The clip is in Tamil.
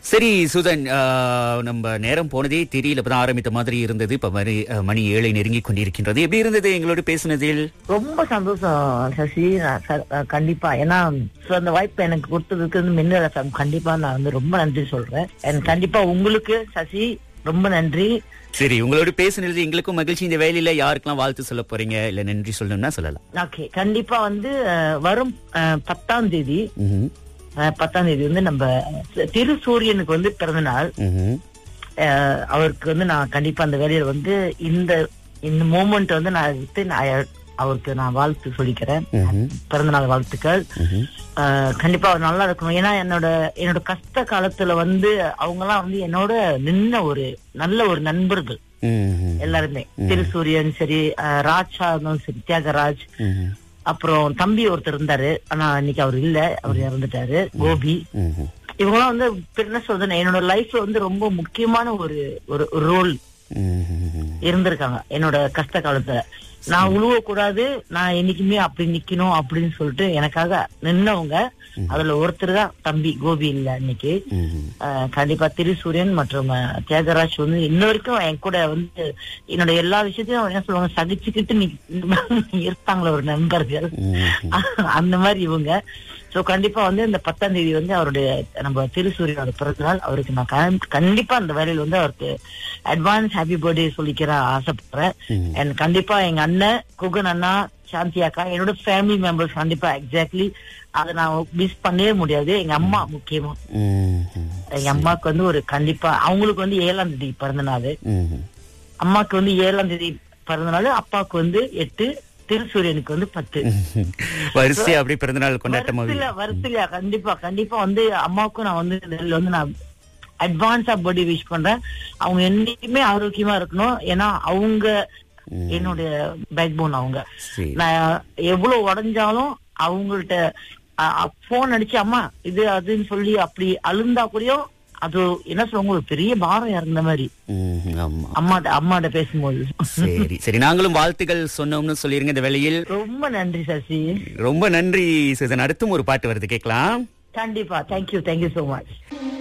சரி சுதன் ஆ, நம்ம நேரம் போனதே தெரியல இப்பதான் ஆரம்பித்த மாதிரி இருந்தது இப்ப மணி ஆ, மணி ஏழை நெருங்கி கொண்டிருக்கின்றது எப்படி இருந்தது எங்களோட பேசினதில் ரொம்ப சந்தோஷம் சசி நான் ச- அஹ் கண்டிப்பா ஏன்னா so அந்த வாய்ப்பு எனக்கு கொடுத்ததுக்கு வந்து மின்னல் FM கண்டிப்பா நான் வந்து ரொம்ப நன்றி சொல்றேன் And கண்டிப்பா உங்களுக்கு சசி ரொம்ப நன்றி சரி உங்களோட பேசினது எங்களுக்கும் மகிழ்ச்சி இந்த வேலையில யாருக்கெல்லாம் வாழ்த்து சொல்ல போறீங்க இல்ல நன்றி சொல்லணும்னா சொல்லலாம் ஓகே கண்டிப்பா வந்து அஹ், வரும் அஹ், பத்தாம் தேதி ம்ஹும். அஹ், பத்தாம் தேதி வந்து நம்ம திரு சூரியனுக்கு வந்து பிறந்த நாள் ம்ஹும். அஹ், அவருக்கு வந்து நான் கண்டிப்பா அந்த வேலையில வந்து இந்த இந்த மூமெண்ட் வந்து நான் எடுத்து நான் அவருக்கு நான் வாழ்த்து சொல்லிக்கிறேன் ம்ஹும். பிறந்த நாள் வாழ்த்துக்கள் ம்ஹும். ஆஹ் கண்டிப்பா அவர் நல்லா இருக்கணும் ஏன்னா என்னோட என்னோட கஷ்ட காலத்துல வந்து அவங்க எல்லாம் வந்து என்னோட நின்ன ஒரு நல்ல ஒரு நண்பர்கள் ம்ஹும். எல்லாருமே திருசூரியன் சரி ஆஹ் ராஜா இருந்தாலும் சரி தியாகராஜ் ம்ஹும். அப்புறம் தம்பி ஒருத்தர் இருந்தாரு ஆனா இன்னைக்கு அவர் இல்ல அவர் இறந்துட்டாரு கோபி ம்ஹும். இவங்கெல்லாம் வந்து இப்ப என்ன சொல்றது என்னோட லைஃப்ல வந்து ரொம்ப முக்கியமான ஒரு ஒரு ரோல் ம்ஹும். இருந்திருக்காங்க என்னோட கஷ்ட காலத்துல நான் உழுவ கூடாது நான் என்னைக்குமே அப்படி நிக்கணும் அப்படின்னு சொல்லிட்டு எனக்காக நின்னவங்க அதுல ஒருத்தர் தான் தம்பி கோபி இல்ல இன்னைக்கு ம்ஹும். அஹ் கண்டிப்பா திருசூரியன் மற்றும் அஹ், தியாகராஜ் வந்து இன்ன வரைக்கும் என் கூட வந்து என்னோட எல்லா விஷயத்தையும் என்ன சொல்லுவாங்க சகிச்சுக்கிட்டு நீ இருப்பாங்களே ஒரு நண்பர்கள் ம்ஹும். அந்த மாதிரி இவங்க சோ கண்டிப்பா வந்து இந்த பத்தாம் தேதி வந்து அவருடைய நம்ம திருசூரியனோட பிறந்த நாள் அவருக்கு நான் கண்- கண்டிப்பா அந்த வேலையில வந்து அவருக்கு அட்வான்ஸ் ஹாப்பி பர்த்டே சொல்லிக்கிற ஆசைப்படுறேன் ம். And கண்டிப்பா எங்க அண்ணன் குகன் அண்ணா சாந்தி அக்கா என்னோட ஃபேமிலி மெம்பர்ஸ் கண்டிப்பா எக்ஸாக்ட்லி அதை நான் மிஸ் பண்ணவே முடியாது எங்க அம்மா முக்கியமா ம்ஹும். எங்க அம்மாக்கு வந்து ஒரு கண்டிப்பா அவங்களுக்கு வந்து ஏழாம் தேதி பிறந்த நாள் ம்ஹும். அம்மாக்கு வந்து ஏழாம் தேதி பிறந்த நாள் அப்பாவுக்கு வந்து எட்டு திருசூரியனுக்கு வந்து பத்து வரிசையா அப்படி பிறந்தநாள் கொண்டாட்டமா வருஷத்துல வருஷத்துல கண்டிப்பா கண்டிப்பா வந்து அம்மாவுக்கும் நான் வந்து இதுல வந்து நான் அட்வான்ஸா பர்த்டே விஷ் பண்றேன் அவங்க என்னைக்குமே ஆரோக்கியமா இருக்கணும் ஏன்னா அவங்க ம். என்னுடைய பேக் போன் அவங்க சரி நான் எவ்வளவு உடஞ்சாலும் அவங்கள்ட்ட போன் அடிச்சு அம்மா இது அதுன்னு சொல்லி அப்படி அழுந்தா கூடயும் அது என்ன சொல்லுவாங்க ஒரு பெரிய பாரம் இறந்த மாதிரி ம்ஹும். ஆமா அம்மாட்ட அம்மாட்ட பேசும்போது சரி சரி நாங்களும் வாழ்த்துக்கள் சொன்னோம்னு சொல்லிருங்க இந்த வேளையில் ரொம்ப நன்றி சசி ரொம்ப நன்றி சுதன் அடுத்தும் ஒரு பாட்டு வருது கேட்கலாம் கண்டிப்பா தேங்க்யூ தேங்க்யூ சோ மச்